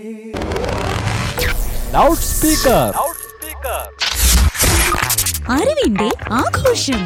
loud speaker അറിവിന്റെ ആഘോഷം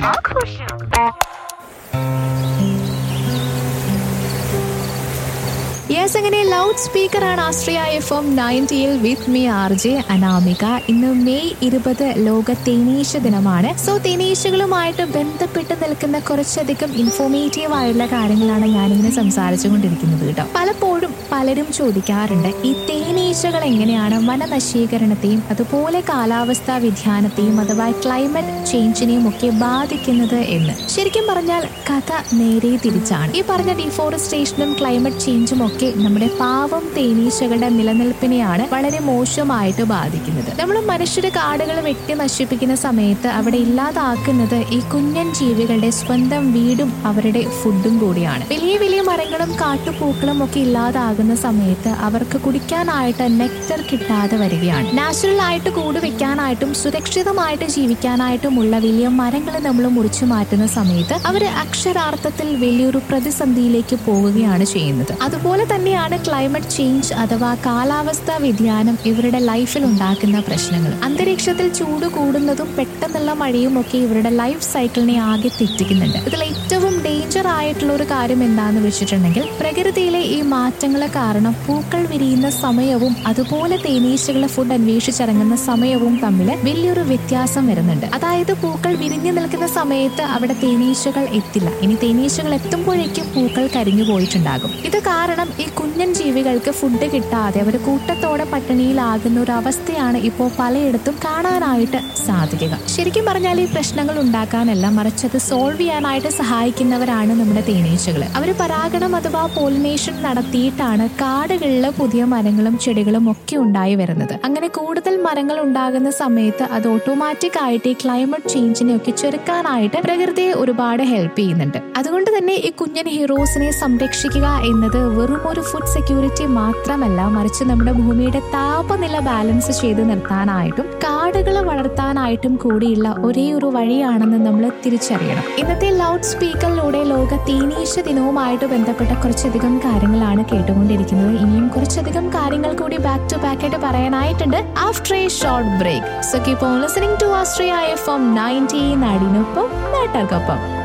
yes അങ്ങനെ ലൗഡ് സ്പീക്കറാണ് ആശ്രയ എഫ് എം നയൻറ്റിയിൽ വിത്ത് മീ ആർ ജെ അനാമിക ഇന്ന് മെയ് ഇരുപത് ലോക തേനീശ ദിനമാണ് സോ തേനീശകളുമായിട്ട് ബന്ധപ്പെട്ട് നിൽക്കുന്ന കുറച്ചധികം ഇൻഫോർമേറ്റീവ് ആയിട്ടുള്ള കാര്യങ്ങളാണ് ഞാനിങ്ങനെ സംസാരിച്ചു കൊണ്ടിരിക്കുന്നത് കേട്ടോ പലപ്പോഴും പലരും ചോദിക്കാറുണ്ട് ഈ തേനീച്ചകൾ എങ്ങനെയാണ് വനനശീകരണത്തെയും അതുപോലെ കാലാവസ്ഥാ വ്യതിയാനത്തെയും അഥവാ ക്ലൈമറ്റ് ചേഞ്ചിനെയും ഒക്കെ ബാധിക്കുന്നത് എന്ന് ശരിക്കും പറഞ്ഞാൽ കഥ നേരെ തിരിച്ചാണ് ഈ പറഞ്ഞ ഡിഫോറസ്റ്റേഷനും ക്ലൈമറ്റ് ചേഞ്ചും ഒക്കെ നമ്മുടെ പാവം തേനീച്ചകളുടെ നിലനിൽപ്പിനെയാണ് വളരെ മോശമായിട്ട് ബാധിക്കുന്നത് നമ്മൾ മനുഷ്യരുടെ കാടുകൾ വെട്ടി നശിപ്പിക്കുന്ന സമയത്ത് അവിടെ ഇല്ലാതാക്കുന്നത് ഈ കുഞ്ഞൻ ജീവികളുടെ സ്വന്തം വീടും അവരുടെ ഫുഡും കൂടിയാണ് വലിയ വലിയ മരങ്ങളും കാട്ടുപൂക്കളും ഒക്കെ ഇല്ലാതാകുന്ന സമയത്ത് അവർക്ക് കുടിക്കാനായിട്ട് നെക്ടർ കിട്ടാതെ വരികയാണ് നാച്ചുറൽ ആയിട്ട് കൂട് വെക്കാനായിട്ടും സുരക്ഷിതമായിട്ട് ജീവിക്കാനായിട്ടുമുള്ള വലിയ മരങ്ങൾ നമ്മൾ മുറിച്ചു മാറ്റുന്ന സമയത്ത് അവർ അക്ഷരാർത്ഥത്തിൽ വലിയൊരു പ്രതിസന്ധിയിലേക്ക് പോവുകയാണ് ചെയ്യുന്നത് അതുപോലെ തന്നെയാണ് ക്ലൈമറ്റ് ചേഞ്ച് അഥവാ കാലാവസ്ഥാ വ്യതിയാനം ഇവരുടെ ലൈഫിൽ ഉണ്ടാക്കുന്ന പ്രശ്നങ്ങൾ അന്തരീക്ഷത്തിൽ ചൂട് കൂടുന്നതും പെട്ടെന്നുള്ള മഴയും ഒക്കെ ഇവരുടെ ലൈഫ് സൈക്കിളിനെ ആകെ തെറ്റിക്കുന്നുണ്ട് ഇതിൽ ഏറ്റവും ഡേഞ്ചർ ആയിട്ടുള്ള ഒരു കാര്യം എന്താന്ന് വെച്ചിട്ടുണ്ടെങ്കിൽ പ്രകൃതിയിലെ ഈ മാറ്റങ്ങൾ കാരണം പൂക്കൾ വിരിയുന്ന സമയവും അതുപോലെ തേനീച്ചകളെ ഫുഡ് അന്വേഷിച്ചിറങ്ങുന്ന സമയവും തമ്മിൽ വലിയൊരു വ്യത്യാസം വരുന്നുണ്ട് അതായത് പൂക്കൾ വിരിഞ്ഞു നിൽക്കുന്ന സമയത്ത് അവിടെ തേനീച്ചകൾ എത്തില്ല ഇനി തേനീച്ചകൾ എത്തുമ്പോഴേക്കും പൂക്കൾ കരിഞ്ഞു പോയിട്ടുണ്ടാകും ഇത് കാരണം ഈ കുഞ്ഞൻ ജീവികൾക്ക് ഫുഡ് കിട്ടാതെ അവർ കൂട്ടത്തോടെ പട്ടിണിയിലാകുന്ന ഒരു അവസ്ഥയാണ് ഇപ്പോൾ പലയിടത്തും കാണാനായിട്ട് സാധിക്കുക ശരിക്കും പറഞ്ഞാൽ ഈ പ്രശ്നങ്ങൾ ഉണ്ടാക്കാനല്ല മറിച്ച് അത് സോൾവ് ചെയ്യാനായിട്ട് സഹായിക്കുന്നവരാണ് നമ്മുടെ തേനീച്ചകൾ അവർ പരാഗണം അഥവാ പോളിനേഷൻ നടത്തിയിട്ടാണ് കാടുകളിൽ പുതിയ മരങ്ങളും ചെടികളും ഒക്കെ ഉണ്ടായി വരുന്നത് അങ്ങനെ കൂടുതൽ മരങ്ങൾ ഉണ്ടാകുന്ന സമയത്ത് അത് ഓട്ടോമാറ്റിക് ആയിട്ട് ഈ ക്ലൈമറ്റ് ചേഞ്ചിനെ ഒക്കെ ചെറുക്കാനായിട്ട് പ്രകൃതിയെ ഒരുപാട് ഹെൽപ്പ് ചെയ്യുന്നുണ്ട് അതുകൊണ്ട് തന്നെ ഈ കുഞ്ഞൻ ഹീറോസിനെ സംരക്ഷിക്കുക എന്നത് വെറും ഒരു ഫുഡ് സെക്യൂരിറ്റി മാത്രമല്ല മറിച്ച് നമ്മുടെ ഭൂമിയുടെ താപനില ബാലൻസ് ചെയ്ത് നിർത്താനായിട്ടും കാടുകൾ വളർത്താനായിട്ടും കൂടിയുള്ള ഒരേ ഒരു വഴിയാണെന്ന് നമ്മൾ തിരിച്ചറിയണം ഇന്നത്തെ ലൗഡ് സ്പീക്കറിലൂടെ ലോക തേനീശ ദിനവുമായിട്ട് ബന്ധപ്പെട്ട കുറച്ചധികം കാര്യങ്ങളാണ് കേട്ടുകൊണ്ടിരിക്കുന്നത് ഇനിയും കുറച്ചധികം കാര്യങ്ങൾ കൂടി ബാക്ക് ടു ബാക്ക് ആയിട്ട് പറയാനായിട്ടുണ്ട് after a short break so keep on listening to Astriya FM ninety നയൻറ്റി നാടിനൊപ്പം നാട്ടർക്കൊപ്പം